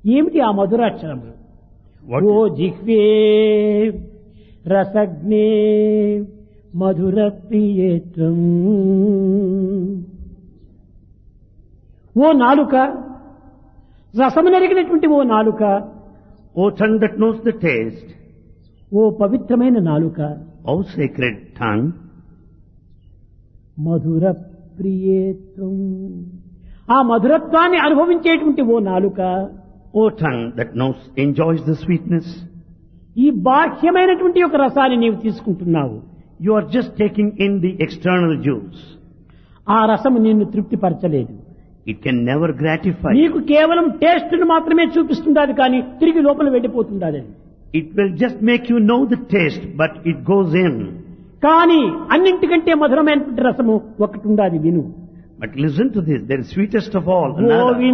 ఏమిటి ఆ మధురాక్షరములు What ఓ జిహ్వే రసజ్ఞే మధుర ప్రియేత్వం ఓ నాలుక రసము నెరిగినటువంటి ఓ నాలుక O tongue that knows the taste, ఓ పవిత్రమైన నాలుక O sacred tongue, మధుర ప్రియేత్వం ఆ మధురత్వాన్ని అనుభవించేటువంటి ఓ నాలుక O tongue that knows, enjoys the sweetness, ఈ బాహ్యమైనటువంటి ఒక రసాన్ని నీవు తీసుకుంటున్నావు you are just taking in the external juice. ఆ రసము నిన్ను తృప్తిపరచలేదు It can never gratify you. నీకు కేవలం టేస్ట్ మాత్రమే చూపిస్తుండాలి కానీ తిరిగి లోపల వెళ్ళిపోతుండాలి అది. It will just make you know the taste, but it goes in. కానీ అన్నింటికంటే మధురమైనటువంటి రసము ఒకటి ఉండాలి విను But listen to this, the sweetest of all, Govinda another.